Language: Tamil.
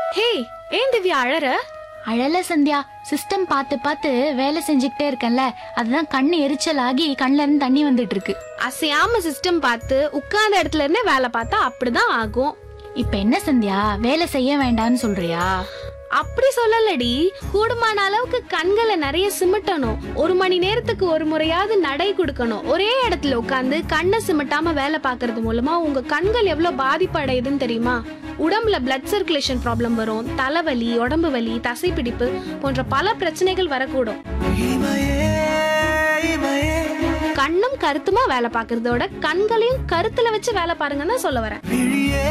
ஹே ஏன் திவ்யா அழற அழல சந்தியா சிஸ்டம் பார்த்து பார்த்து வேலை செஞ்சுக்கிட்டே இருக்கேன்ல அதுதான் கண்ணு எரிச்சல் ஆகி கண்ணுல இருந்து தண்ணி வந்துட்டு இருக்கு அசையாம சிஸ்டம் பார்த்து உட்கார்ந்த இடத்துல இருந்தே வேலை பார்த்தா அப்படிதான் ஆகும் இப்ப என்ன சந்தியா வேலை செய்ய வேண்டாம்னு சொல்றியா அப்படி சொல்லலடி கூடுமான அளவுக்கு கண்களை நிறைய சிமிட்டணும் ஒரு மணி நேரத்துக்கு ஒரு முறையாவது நடை கொடுக்கணும் ஒரே இடத்துல உட்காந்து கண்ணை சிமிட்டாம வேலை பார்க்கறது மூலமா உங்க கண்கள் எவ்வளவு பாதிப்பு அடையுதுன்னு தெரியுமா உடம்புல பிளட் சர்க்குலேஷன் ப்ராப்ளம் வரும் தலைவலி உடம்பு வலி தசைப்பிடிப்பு போன்ற பல பிரச்சனைகள் வரக்கூடும் கண்ணும் கருத்துமா வேலை பார்க்கறதோட கண்களையும் கருத்துல வச்சு வேலை பாருங்கன்னு தான் சொல்ல வரேன்